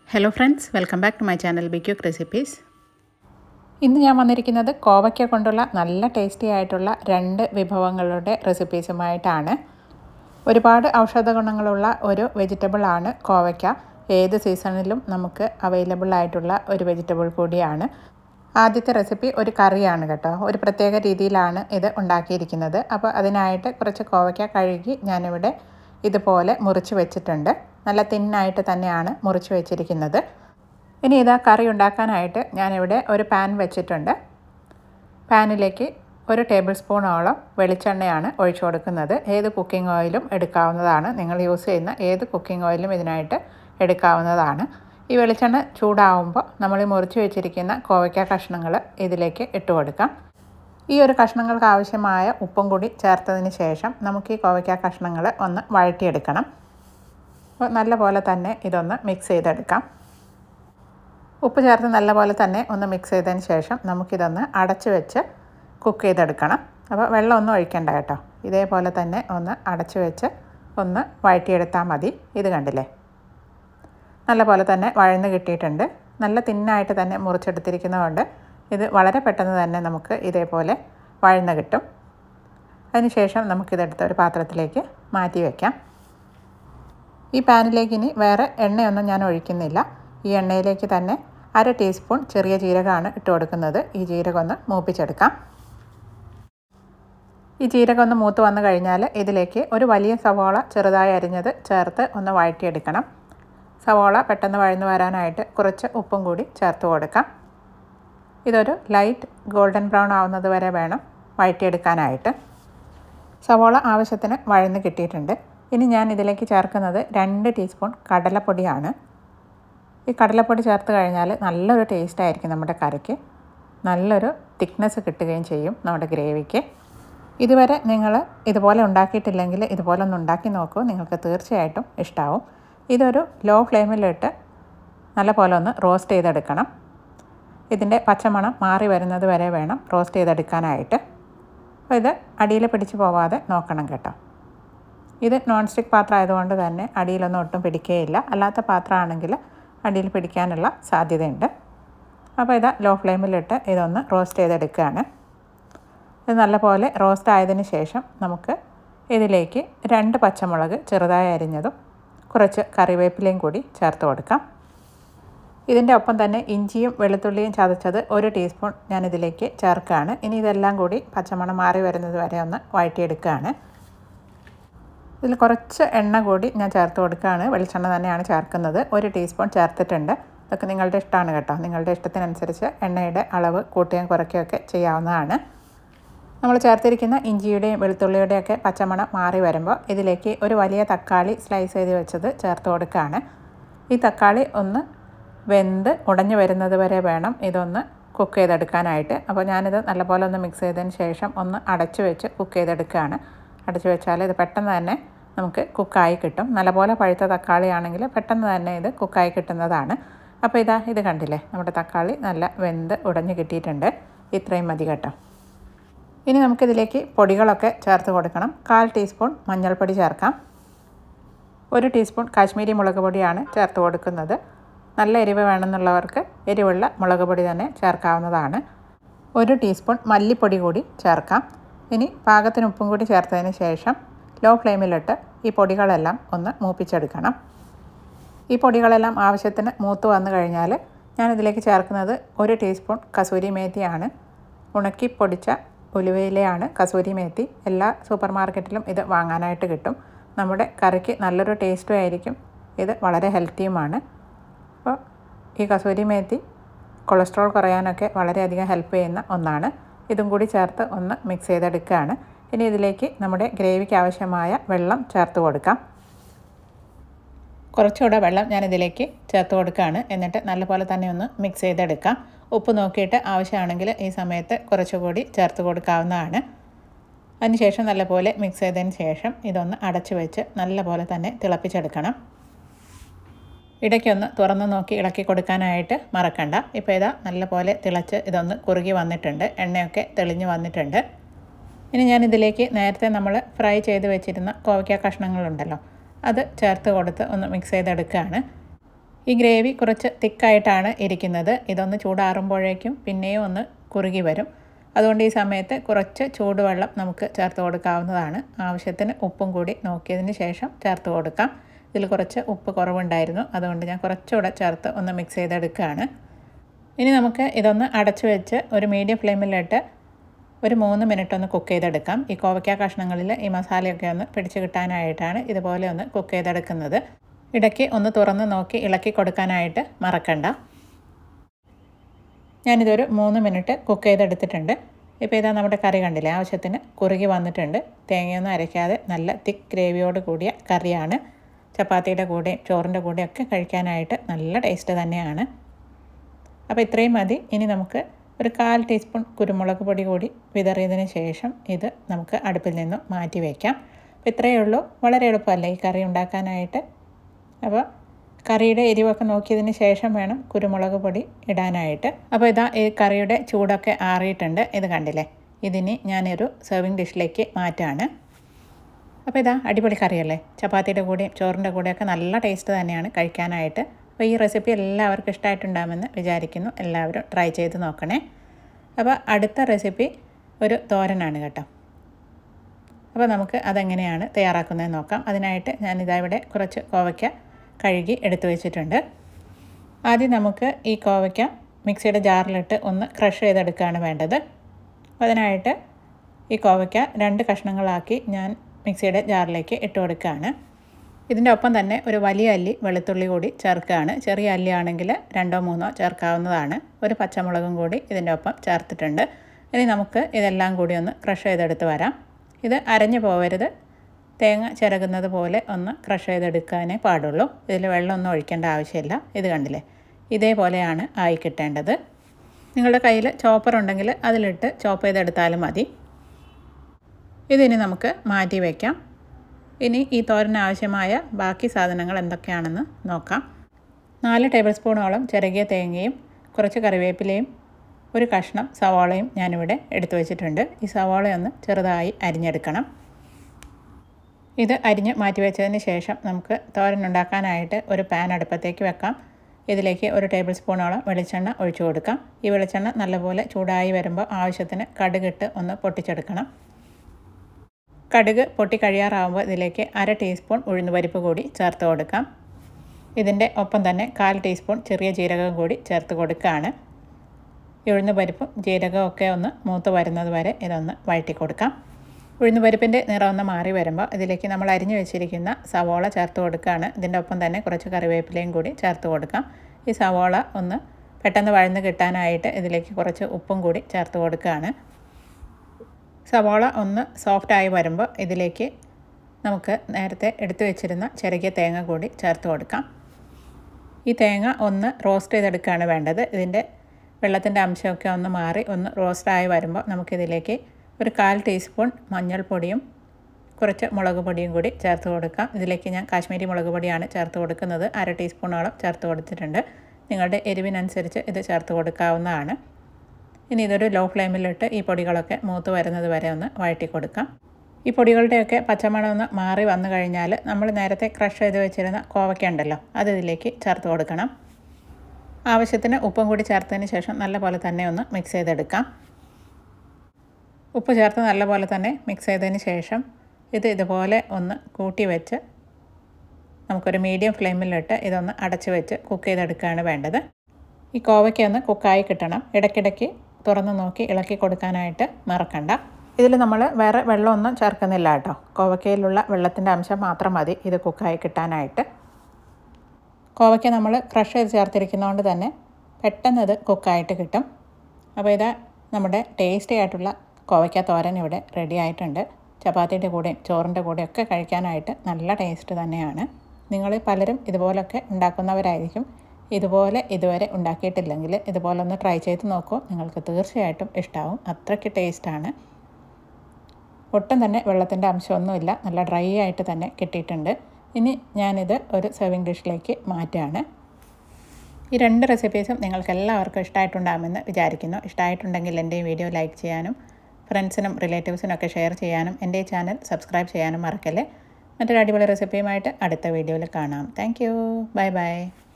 hello friends welcome back to my channel be quick recipes ഇന്ന് ഞാൻ വന്നിരിക്കുന്നത് കോവയ്ക്ക കൊണ്ടുള്ള നല്ല ടേസ്റ്റി ആയിട്ടുള്ള രണ്ട് വിഭവങ്ങളുടെ റെസിപ്പീസുമായിട്ടാണ് ഒരുപാട് ഔഷധ ഗുണങ്ങളുള്ള ഒരു വെജിറ്റബിളാണ് കോവയ്ക്ക ഏത് സീസണിലും നമുക്ക് അവൈലബിൾ ആയിട്ടുള്ള ഒരു വെജിറ്റബിൾ കൂടിയാണ് ആദ്യത്തെ റെസിപ്പി ഒരു കറിയാണ് കേട്ടോ ഒരു പ്രത്യേക രീതിയിലാണ് ഇത് ഉണ്ടാക്കിയിരിക്കുന്നത് അപ്പോൾ അതിനായിട്ട് കുറച്ച് കോവയ്ക്ക കഴുകി ഞാനിവിടെ ഇതുപോലെ മുറിച്ച് വെച്ചിട്ടുണ്ട് നല്ല തിന്നായിട്ട് തന്നെയാണ് മുറിച്ച് വെച്ചിരിക്കുന്നത് ഇനി ഇതാ കറി ഉണ്ടാക്കാനായിട്ട് ഞാനിവിടെ ഒരു പാൻ വെച്ചിട്ടുണ്ട് പാനിലേക്ക് ഒരു ടേബിൾ സ്പൂണോളം വെളിച്ചെണ്ണയാണ് ഒഴിച്ചു കൊടുക്കുന്നത് ഏത് കുക്കിംഗ് ഓയിലും എടുക്കാവുന്നതാണ് നിങ്ങൾ യൂസ് ചെയ്യുന്ന ഏത് കുക്കിംഗ് ഓയിലും ഇതിനായിട്ട് എടുക്കാവുന്നതാണ് ഈ വെളിച്ചെണ്ണ ചൂടാവുമ്പോൾ നമ്മൾ ഈ മുറിച്ച് വെച്ചിരിക്കുന്ന കോവയ്ക്ക കഷ്ണങ്ങൾ ഇതിലേക്ക് ഇട്ട് കൊടുക്കാം ഈ ഒരു കഷ്ണങ്ങൾക്ക് ആവശ്യമായ ഉപ്പും കൂടി ചേർത്തതിന് ശേഷം നമുക്ക് ഈ കോവയ്ക്ക കഷ്ണങ്ങൾ ഒന്ന് വഴറ്റിയെടുക്കണം അപ്പോൾ നല്ല പോലെ തന്നെ ഇതൊന്ന് മിക്സ് ചെയ്തെടുക്കാം ഉപ്പ് ചേർത്ത് നല്ലപോലെ തന്നെ ഒന്ന് മിക്സ് ചെയ്തതിന് ശേഷം നമുക്കിതൊന്ന് അടച്ച് വെച്ച് കുക്ക് ചെയ്തെടുക്കണം അപ്പോൾ വെള്ളമൊന്നും ഒഴിക്കണ്ട കേട്ടോ ഇതേപോലെ തന്നെ ഒന്ന് അടച്ച് വെച്ച് ഒന്ന് വഴറ്റിയെടുത്താൽ മതി ഇത് കണ്ടില്ലേ നല്ലപോലെ തന്നെ വഴന്ന് കിട്ടിയിട്ടുണ്ട് നല്ല തിന്നായിട്ട് തന്നെ മുറിച്ചെടുത്തിരിക്കുന്നതുകൊണ്ട് ഇത് വളരെ പെട്ടെന്ന് തന്നെ നമുക്ക് ഇതേപോലെ വഴന്ന് കിട്ടും അതിനുശേഷം നമുക്കിതെടുത്ത് ഒരു പാത്രത്തിലേക്ക് മാറ്റി വയ്ക്കാം ഈ പാനിലേക്ക് ഇനി വേറെ എണ്ണയൊന്നും ഞാൻ ഒഴിക്കുന്നില്ല ഈ എണ്ണയിലേക്ക് തന്നെ അര ടീസ്പൂൺ ചെറിയ ജീരകമാണ് ഇട്ട് കൊടുക്കുന്നത് ഈ ജീരകം ഒന്ന് മൂപ്പിച്ചെടുക്കാം ഈ ജീരകം ഒന്ന് മൂത്ത് വന്നു കഴിഞ്ഞാൽ ഇതിലേക്ക് ഒരു വലിയ സവോള ചെറുതായി അരിഞ്ഞത് ചേർത്ത് ഒന്ന് വഴറ്റിയെടുക്കണം സവോള പെട്ടെന്ന് വഴന്നു വരാനായിട്ട് കുറച്ച് ഉപ്പും കൂടി ചേർത്ത് കൊടുക്കാം ഇതൊരു ലൈറ്റ് ഗോൾഡൻ ബ്രൗൺ ആവുന്നത് വരെ വേണം വഴറ്റിയെടുക്കാനായിട്ട് സവോള ആവശ്യത്തിന് വഴന്ന് കിട്ടിയിട്ടുണ്ട് ഇനി ഞാൻ ഇതിലേക്ക് ചേർക്കുന്നത് രണ്ട് ടീസ്പൂൺ കടലപ്പൊടിയാണ് ഈ കടലപ്പൊടി ചേർത്ത് കഴിഞ്ഞാൽ നല്ലൊരു ടേസ്റ്റ് ആയിരിക്കും നമ്മുടെ കറിക്ക് നല്ലൊരു തിക്നെസ് കിട്ടുകയും ചെയ്യും നമ്മുടെ ഗ്രേവിക്ക് ഇതുവരെ നിങ്ങൾ ഇതുപോലെ ഉണ്ടാക്കിയിട്ടില്ലെങ്കിൽ ഇതുപോലെ ഒന്ന് ഉണ്ടാക്കി നോക്കൂ നിങ്ങൾക്ക് തീർച്ചയായിട്ടും ഇഷ്ടമാവും ഇതൊരു ലോ ഫ്ലെയിമിലിട്ട് നല്ല പോലെ ഒന്ന് റോസ്റ്റ് ചെയ്തെടുക്കണം ഇതിൻ്റെ പച്ചമണം മാറി വരുന്നത് വരെ വേണം റോസ്റ്റ് ചെയ്തെടുക്കാനായിട്ട് അപ്പോൾ ഇത് അടിയിൽ പിടിച്ച് പോവാതെ നോക്കണം കേട്ടോ ഇത് നോൺ സ്റ്റിക്ക് പാത്രം ആയതുകൊണ്ട് തന്നെ അടിയിലൊന്നും ഒട്ടും പിടിക്കുകയില്ല അല്ലാത്ത പാത്രമാണെങ്കിൽ അടിയിൽ പിടിക്കാനുള്ള സാധ്യതയുണ്ട് അപ്പോൾ ഇത് ലോ ഫ്ലെയിമിലിട്ട് ഇതൊന്ന് റോസ്റ്റ് ചെയ്തെടുക്കുകയാണ് ഇത് നല്ലപോലെ റോസ്റ്റ് ആയതിന് ശേഷം നമുക്ക് ഇതിലേക്ക് രണ്ട് പച്ചമുളക് ചെറുതായി അരിഞ്ഞതും കുറച്ച് കറിവേപ്പിലയും കൂടി ചേർത്ത് കൊടുക്കാം ഇതിൻ്റെ ഒപ്പം തന്നെ ഇഞ്ചിയും വെളുത്തുള്ളിയും ചതച്ചത് ഒരു ടീസ്പൂൺ ഞാനിതിലേക്ക് ചേർക്കുകയാണ് ഇനി ഇതെല്ലാം കൂടി പച്ചമണം മാറി വരുന്നത് വരെ ഒന്ന് വഴറ്റിയെടുക്കുകയാണ് ഇതിൽ കുറച്ച് എണ്ണ കൂടി ഞാൻ ചേർത്ത് കൊടുക്കുകയാണ് വെളിച്ചെണ്ണ തന്നെയാണ് ചേർക്കുന്നത് ഒരു ടീസ്പൂൺ ചേർത്തിട്ടുണ്ട് ഇതൊക്കെ നിങ്ങളുടെ ഇഷ്ടമാണ് കേട്ടോ നിങ്ങളുടെ ഇഷ്ടത്തിനനുസരിച്ച് എണ്ണയുടെ അളവ് കൂട്ടുകയും കുറയ്ക്കുകയൊക്കെ ചെയ്യാവുന്നതാണ് നമ്മൾ ചേർത്തിരിക്കുന്ന ഇഞ്ചിയുടെയും വെളുത്തുള്ളിയുടെയും ഒക്കെ പച്ചമണം മാറി വരുമ്പോൾ ഇതിലേക്ക് ഒരു വലിയ തക്കാളി സ്ലൈസ് ചെയ്ത് വെച്ചത് ചേർത്ത് കൊടുക്കുകയാണ് ഈ തക്കാളി ഒന്ന് വെന്ത് ഉടഞ്ഞു വരുന്നത് വരെ വേണം ഇതൊന്ന് കുക്ക് ചെയ്തെടുക്കാനായിട്ട് അപ്പോൾ ഞാനിത് നല്ലപോലെ ഒന്ന് മിക്സ് ചെയ്തതിന് ശേഷം ഒന്ന് അടച്ചു വെച്ച് കുക്ക് ചെയ്തെടുക്കുകയാണ് അടച്ചു വെച്ചാൽ ഇത് പെട്ടെന്ന് തന്നെ നമുക്ക് കുക്കായി കിട്ടും നല്ലപോലെ പഴുത്ത തക്കാളി ആണെങ്കിൽ പെട്ടെന്ന് തന്നെ ഇത് കുക്കായി കിട്ടുന്നതാണ് അപ്പോൾ ഇതാ ഇത് കണ്ടില്ലേ നമ്മുടെ തക്കാളി നല്ല വെന്ത് ഉടഞ്ഞു കിട്ടിയിട്ടുണ്ട് ഇത്രയും മതി കേട്ടോ ഇനി നമുക്കിതിലേക്ക് പൊടികളൊക്കെ ചേർത്ത് കൊടുക്കണം കാൽ ടീസ്പൂൺ മഞ്ഞൾപ്പൊടി ചേർക്കാം ഒരു ടീസ്പൂൺ കാശ്മീരി മുളക് പൊടിയാണ് ചേർത്ത് കൊടുക്കുന്നത് നല്ല എരിവ് വേണമെന്നുള്ളവർക്ക് എരിവുള്ള മുളക് പൊടി തന്നെ ചേർക്കാവുന്നതാണ് ഒരു ടീസ്പൂൺ മല്ലിപ്പൊടി കൂടി ചേർക്കാം ഇനി പാകത്തിന് ഉപ്പും കൂടി ചേർത്തതിന് ശേഷം ലോ ഫ്ലെയിമിലിട്ട് ഈ പൊടികളെല്ലാം ഒന്ന് മൂപ്പിച്ചെടുക്കണം ഈ പൊടികളെല്ലാം ആവശ്യത്തിന് മൂത്ത് വന്നു കഴിഞ്ഞാൽ ഞാനിതിലേക്ക് ചേർക്കുന്നത് ഒരു ടീസ്പൂൺ കസൂരി മേത്തിയാണ് ഉണക്കി പൊടിച്ച ഉലുവയിലയാണ് കസൂരി മേത്തി എല്ലാ സൂപ്പർ മാർക്കറ്റിലും ഇത് വാങ്ങാനായിട്ട് കിട്ടും നമ്മുടെ കറിക്ക് നല്ലൊരു ടേസ്റ്റും ആയിരിക്കും ഇത് വളരെ ഹെൽത്തിയുമാണ് അപ്പോൾ ഈ കസൂരി മേത്തി കൊളസ്ട്രോൾ കുറയാനൊക്കെ വളരെയധികം ഹെൽപ്പ് ചെയ്യുന്ന ഒന്നാണ് ഇതും കൂടി ചേർത്ത് ഒന്ന് മിക്സ് ചെയ്തെടുക്കുകയാണ് ഇനി ഇതിലേക്ക് നമ്മുടെ ഗ്രേവിക്ക് ആവശ്യമായ വെള്ളം ചേർത്ത് കൊടുക്കാം കുറച്ചുകൂടെ വെള്ളം ഞാൻ ഇതിലേക്ക് ചേർത്ത് കൊടുക്കുകയാണ് എന്നിട്ട് നല്ലപോലെ തന്നെ ഒന്ന് മിക്സ് ചെയ്തെടുക്കാം ഉപ്പ് നോക്കിയിട്ട് ആവശ്യമാണെങ്കിൽ ഈ സമയത്ത് കുറച്ചുകൂടി ചേർത്ത് കൊടുക്കാവുന്നതാണ് അതിനുശേഷം നല്ലപോലെ മിക്സ് ചെയ്തതിന് ശേഷം ഇതൊന്ന് അടച്ചു വെച്ച് നല്ലപോലെ തന്നെ തിളപ്പിച്ചെടുക്കണം ഇടയ്ക്കൊന്ന് തുറന്ന് നോക്കി ഇളക്കി കൊടുക്കാനായിട്ട് മറക്കണ്ട ഇപ്പോൾ ഇതാ നല്ലപോലെ തിളച്ച് ഇതൊന്ന് കുറുകി വന്നിട്ടുണ്ട് എണ്ണയൊക്കെ തെളിഞ്ഞ് വന്നിട്ടുണ്ട് ഇനി ഞാൻ ഇതിലേക്ക് നേരത്തെ നമ്മൾ ഫ്രൈ ചെയ്ത് വെച്ചിരുന്ന കോവയ്ക്ക കഷ്ണങ്ങളുണ്ടല്ലോ അത് ചേർത്ത് കൊടുത്ത് ഒന്ന് മിക്സ് ചെയ്തെടുക്കുകയാണ് ഈ ഗ്രേവി കുറച്ച് തിക്കായിട്ടാണ് ഇരിക്കുന്നത് ഇതൊന്ന് ചൂടാറുമ്പോഴേക്കും പിന്നെയും ഒന്ന് കുറുകി വരും അതുകൊണ്ട് ഈ സമയത്ത് കുറച്ച് ചൂടുവെള്ളം നമുക്ക് ചേർത്ത് കൊടുക്കാവുന്നതാണ് ആവശ്യത്തിന് ഉപ്പും കൂടി നോക്കിയതിന് ശേഷം ചേർത്ത് കൊടുക്കാം ഇതിൽ കുറച്ച് ഉപ്പ് കുറവുണ്ടായിരുന്നു അതുകൊണ്ട് ഞാൻ കുറച്ചുകൂടെ ചേർത്ത് ഒന്ന് മിക്സ് ചെയ്തെടുക്കുകയാണ് ഇനി നമുക്ക് ഇതൊന്ന് അടച്ചു വെച്ച് ഒരു മീഡിയം ഫ്ലെയിമിലിട്ട് ഒരു മൂന്ന് മിനിറ്റ് ഒന്ന് കുക്ക് ചെയ്തെടുക്കാം ഈ കോവയ്ക്ക കഷ്ണങ്ങളിൽ ഈ മസാലയൊക്കെ ഒന്ന് പിടിച്ച് കിട്ടാനായിട്ടാണ് ഇതുപോലെ ഒന്ന് കുക്ക് ചെയ്തെടുക്കുന്നത് ഇടയ്ക്ക് ഒന്ന് തുറന്ന് നോക്കി ഇളക്കി കൊടുക്കാനായിട്ട് മറക്കണ്ട ഞാനിതൊരു മൂന്ന് മിനിറ്റ് കുക്ക് ചെയ്തെടുത്തിട്ടുണ്ട് ഇപ്പോൾ ഇതാ നമ്മുടെ കറി കണ്ടില്ലേ ആവശ്യത്തിന് കുറുകി വന്നിട്ടുണ്ട് തേങ്ങയൊന്നും അരയ്ക്കാതെ നല്ല തിക്ക് ഗ്രേവിയോട് കൂടിയ കറിയാണ് ചപ്പാത്തിയുടെ കൂടെയും ചോറിൻ്റെ കൂടെയൊക്കെ കഴിക്കാനായിട്ട് നല്ല ടേസ്റ്റ് തന്നെയാണ് അപ്പോൾ ഇത്രയും മതി ഇനി നമുക്ക് ഒരു കാൽ ടീസ്പൂൺ കുരുമുളക് പൊടി കൂടി വിതറിയതിന് ശേഷം ഇത് നമുക്ക് അടുപ്പിൽ നിന്നും മാറ്റി വയ്ക്കാം അപ്പോൾ ഇത്രയേ ഉള്ളൂ വളരെ എളുപ്പമല്ലേ ഈ കറി ഉണ്ടാക്കാനായിട്ട് അപ്പോൾ കറിയുടെ എരിവൊക്കെ നോക്കിയതിന് ശേഷം വേണം കുരുമുളക് പൊടി ഇടാനായിട്ട് അപ്പോൾ ഇതാ ഈ കറിയുടെ ചൂടൊക്കെ ആറിയിട്ടുണ്ട് ഇത് കണ്ടില്ലേ ഇതിനി ഞാനൊരു സെർവിങ് ഡിഷിലേക്ക് മാറ്റാണ് അപ്പോൾ ഇതാ അടിപൊളി കറിയല്ലേ ചപ്പാത്തിയുടെ കൂടെയും ചോറിൻ്റെ കൂടെയൊക്കെ നല്ല ടേസ്റ്റ് തന്നെയാണ് കഴിക്കാനായിട്ട് അപ്പോൾ ഈ റെസിപ്പി എല്ലാവർക്കും ഇഷ്ടമായിട്ടുണ്ടാകുമെന്ന് വിചാരിക്കുന്നു എല്ലാവരും ട്രൈ ചെയ്ത് നോക്കണേ അപ്പോൾ അടുത്ത റെസിപ്പി ഒരു തോരനാണ് കേട്ടോ അപ്പോൾ നമുക്ക് അതെങ്ങനെയാണ് തയ്യാറാക്കുന്നതെന്ന് നോക്കാം അതിനായിട്ട് ഞാനിതാ ഇവിടെ കുറച്ച് കോവയ്ക്ക കഴുകി എടുത്തു വെച്ചിട്ടുണ്ട് ആദ്യം നമുക്ക് ഈ കോവയ്ക്ക മിക്സിയുടെ ജാറിലിട്ട് ഒന്ന് ക്രഷ് ചെയ്തെടുക്കുകയാണ് വേണ്ടത് അതിനായിട്ട് ഈ കോവയ്ക്ക രണ്ട് കഷ്ണങ്ങളാക്കി ഞാൻ മിക്സിയുടെ ജാറിലേക്ക് ഇട്ട് കൊടുക്കുകയാണ് ഇതിൻ്റെ ഒപ്പം തന്നെ ഒരു വലിയ അല്ലി വെളുത്തുള്ളി കൂടി ചേർക്കുകയാണ് ചെറിയ അല്ലി ആണെങ്കിൽ രണ്ടോ മൂന്നോ ചേർക്കാവുന്നതാണ് ഒരു പച്ചമുളകും കൂടി ഇതിൻ്റെ ഒപ്പം ചേർത്തിട്ടുണ്ട് ഇനി നമുക്ക് ഇതെല്ലാം കൂടി ഒന്ന് ക്രഷ് ചെയ്തെടുത്ത് വരാം ഇത് അരഞ്ഞു പോവരുത് തേങ്ങ ചിരകുന്നത് പോലെ ഒന്ന് ക്രഷ് ചെയ്തെടുക്കാനേ പാടുള്ളൂ ഇതിൽ വെള്ളമൊന്നും ഒഴിക്കേണ്ട ആവശ്യമില്ല ഇത് കണ്ടില്ലേ ഇതേപോലെയാണ് ആയി കിട്ടേണ്ടത് നിങ്ങളുടെ കയ്യിൽ ചോപ്പർ ഉണ്ടെങ്കിൽ അതിലിട്ട് ചോപ്പ് ചെയ്തെടുത്താലും മതി ഇതിനി നമുക്ക് മാറ്റി വയ്ക്കാം ഇനി ഈ തോരന് ആവശ്യമായ ബാക്കി സാധനങ്ങൾ എന്തൊക്കെയാണെന്ന് നോക്കാം നാല് ടേബിൾ സ്പൂണോളം ചിരകിയ തേങ്ങയും കുറച്ച് കറിവേപ്പിലയും ഒരു കഷ്ണം സവാളയും ഞാനിവിടെ എടുത്തു വെച്ചിട്ടുണ്ട് ഈ സവാളയൊന്ന് ചെറുതായി അരിഞ്ഞെടുക്കണം ഇത് അരിഞ്ഞ് മാറ്റി വെച്ചതിന് ശേഷം നമുക്ക് തോരൻ ഉണ്ടാക്കാനായിട്ട് ഒരു പാൻ അടുപ്പത്തേക്ക് വെക്കാം ഇതിലേക്ക് ഒരു ടേബിൾ സ്പൂണോളം വെളിച്ചെണ്ണ ഒഴിച്ചു കൊടുക്കാം ഈ വെളിച്ചെണ്ണ നല്ലപോലെ ചൂടായി വരുമ്പോൾ ആവശ്യത്തിന് കടുകിട്ട് ഒന്ന് പൊട്ടിച്ചെടുക്കണം കടുക് പൊട്ടി കഴിയാറാവുമ്പോൾ ഇതിലേക്ക് അര ടീസ്പൂൺ ഉഴുന്നുപരിപ്പ് കൂടി ചേർത്ത് കൊടുക്കാം ഇതിൻ്റെ ഒപ്പം തന്നെ കാൽ ടീസ്പൂൺ ചെറിയ ജീരകം കൂടി ചേർത്ത് കൊടുക്കുകയാണ് ഉഴുന്നുപരിപ്പും ജീരകവും ഒക്കെ ഒന്ന് മൂത്ത് വരുന്നത് വരെ ഇതൊന്ന് വഴറ്റി കൊടുക്കാം ഉഴുന്നുപരിപ്പിൻ്റെ നിറം ഒന്ന് മാറി വരുമ്പോൾ ഇതിലേക്ക് നമ്മൾ അരിഞ്ഞു വെച്ചിരിക്കുന്ന സവോള ചേർത്ത് കൊടുക്കുകയാണ് ഇതിൻ്റെ ഒപ്പം തന്നെ കുറച്ച് കറിവേപ്പിലയും കൂടി ചേർത്ത് കൊടുക്കാം ഈ സവോള ഒന്ന് പെട്ടെന്ന് വഴന്ന് കിട്ടാനായിട്ട് ഇതിലേക്ക് കുറച്ച് ഉപ്പും കൂടി ചേർത്ത് കൊടുക്കുകയാണ് സവാള ഒന്ന് സോഫ്റ്റായി വരുമ്പോൾ ഇതിലേക്ക് നമുക്ക് നേരത്തെ എടുത്തു വെച്ചിരുന്ന ചെറിയ തേങ്ങ കൂടി ചേർത്ത് കൊടുക്കാം ഈ തേങ്ങ ഒന്ന് റോസ്റ്റ് ചെയ്തെടുക്കുകയാണ് വേണ്ടത് ഇതിൻ്റെ വെള്ളത്തിൻ്റെ അംശമൊക്കെ ഒന്ന് മാറി ഒന്ന് റോസ്റ്റായി വരുമ്പോൾ നമുക്കിതിലേക്ക് ഒരു കാൽ ടീസ്പൂൺ മഞ്ഞൾപ്പൊടിയും കുറച്ച് മുളക് പൊടിയും കൂടി ചേർത്ത് കൊടുക്കാം ഇതിലേക്ക് ഞാൻ കാശ്മീരി മുളക് പൊടിയാണ് ചേർത്ത് കൊടുക്കുന്നത് അര ടീസ്പൂണോളം ചേർത്ത് കൊടുത്തിട്ടുണ്ട് നിങ്ങളുടെ എരിവിനനുസരിച്ച് ഇത് ചേർത്ത് കൊടുക്കാവുന്നതാണ് ഇനി ഇതൊരു ലോ ഫ്ലെയിമിലിട്ട് ഈ പൊടികളൊക്കെ മൂത്ത് വരുന്നത് വരെ ഒന്ന് വഴറ്റി കൊടുക്കാം ഈ പൊടികളുടെയൊക്കെ പച്ചമണം ഒന്ന് മാറി വന്നു കഴിഞ്ഞാൽ നമ്മൾ നേരത്തെ ക്രഷ് ചെയ്ത് വെച്ചിരുന്ന കോവയ്ക്ക ഉണ്ടല്ലോ അത് ഇതിലേക്ക് ചേർത്ത് കൊടുക്കണം ആവശ്യത്തിന് ഉപ്പും കൂടി ചേർത്തതിന് ശേഷം നല്ലപോലെ തന്നെ ഒന്ന് മിക്സ് ചെയ്തെടുക്കാം ഉപ്പ് ചേർത്ത് നല്ലപോലെ തന്നെ മിക്സ് ചെയ്തതിന് ശേഷം ഇത് ഇതുപോലെ ഒന്ന് കൂട്ടി വെച്ച് നമുക്കൊരു മീഡിയം ഫ്ലെയിമിലിട്ട് ഇതൊന്ന് അടച്ച് വെച്ച് കുക്ക് ചെയ്തെടുക്കുകയാണ് വേണ്ടത് ഈ കോവയ്ക്ക ഒന്ന് കുക്കായി കിട്ടണം ഇടയ്ക്കിടയ്ക്ക് തുറന്ന് നോക്കി ഇളക്കി കൊടുക്കാനായിട്ട് മറക്കണ്ട ഇതിൽ നമ്മൾ വേറെ വെള്ളമൊന്നും ചേർക്കുന്നില്ല കേട്ടോ കോവയ്ക്കയിലുള്ള വെള്ളത്തിൻ്റെ അംശം മാത്രം മതി ഇത് കുക്കായി കിട്ടാനായിട്ട് കോവയ്ക്ക നമ്മൾ ക്രഷ് ചെയ്ത് ചേർത്തിരിക്കുന്നതുകൊണ്ട് തന്നെ പെട്ടെന്ന് ഇത് കുക്കായിട്ട് കിട്ടും അപ്പോൾ ഇത് നമ്മുടെ ടേസ്റ്റി ആയിട്ടുള്ള കോവയ്ക്ക തോരൻ ഇവിടെ റെഡി ആയിട്ടുണ്ട് ചപ്പാത്തിയുടെ കൂടെയും ചോറിൻ്റെ കൂടെയൊക്കെ കഴിക്കാനായിട്ട് നല്ല ടേസ്റ്റ് തന്നെയാണ് നിങ്ങൾ പലരും ഇതുപോലൊക്കെ ഉണ്ടാക്കുന്നവരായിരിക്കും ഇതുപോലെ ഇതുവരെ ഉണ്ടാക്കിയിട്ടില്ലെങ്കിൽ ഇതുപോലെ ഒന്ന് ട്രൈ ചെയ്ത് നോക്കൂ നിങ്ങൾക്ക് തീർച്ചയായിട്ടും ഇഷ്ടമാവും അത്രയ്ക്ക് ടേസ്റ്റാണ് ഒട്ടും തന്നെ വെള്ളത്തിൻ്റെ അംശമൊന്നുമില്ല നല്ല ഡ്രൈ ആയിട്ട് തന്നെ കിട്ടിയിട്ടുണ്ട് ഇനി ഞാനിത് ഒരു സെർവിങ് ഡിഷിലേക്ക് മാറ്റുകയാണ് ഈ രണ്ട് റെസിപ്പീസും നിങ്ങൾക്ക് എല്ലാവർക്കും ഇഷ്ടമായിട്ടുണ്ടാകുമെന്ന് വിചാരിക്കുന്നു ഇഷ്ടമായിട്ടുണ്ടെങ്കിൽ എൻ്റെ ഈ വീഡിയോ ലൈക്ക് ചെയ്യാനും ഫ്രണ്ട്സിനും റിലേറ്റീവ്സിനും ഒക്കെ ഷെയർ ചെയ്യാനും എൻ്റെ ഈ ചാനൽ സബ്സ്ക്രൈബ് ചെയ്യാനും മറക്കല്ലേ മറ്റൊരു അടിപൊളി റെസിപ്പിയുമായിട്ട് അടുത്ത വീഡിയോയിൽ കാണാം താങ്ക് യു ബൈ ബൈ